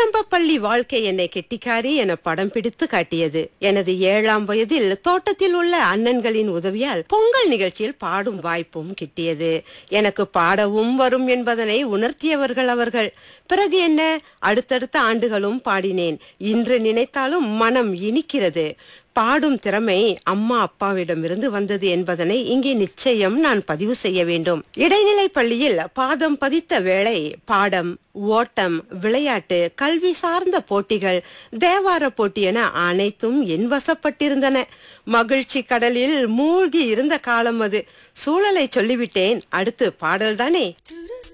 ஆரம்ப பள்ளி வாழ்க்கை என்னை கெட்டிக்காரி என படம் பிடித்து காட்டியது எனது ஏழாம் வயதில் தோட்டத்தில் உள்ள அண்ணன்களின் உதவியால் பொங்கல் நிகழ்ச்சியில் பாடும் வாய்ப்பும் கிட்டியது எனக்கு பாடவும் வரும் என்பதனை உணர்த்தியவர்கள் அவர்கள் பிறகு என்ன அடுத்தடுத்த ஆண்டுகளும் பாடினேன் இன்று நினைத்தாலும் மனம் இனிக்கிறது பாடும் திறமை அம்மா அப்பாவிடமிருந்து வந்தது என்பதனை இங்கே நிச்சயம் நான் பதிவு செய்ய வேண்டும் இடைநிலை பள்ளியில் பாதம் பதித்த வேளை பாடம் ஓட்டம் விளையாட்டு கல்வி சார்ந்த போட்டிகள் தேவார போட்டி என அனைத்தும் என் வசப்பட்டிருந்தன மகிழ்ச்சி கடலில் மூழ்கி இருந்த காலம் அது சூழலை சொல்லிவிட்டேன் அடுத்து பாடல்தானே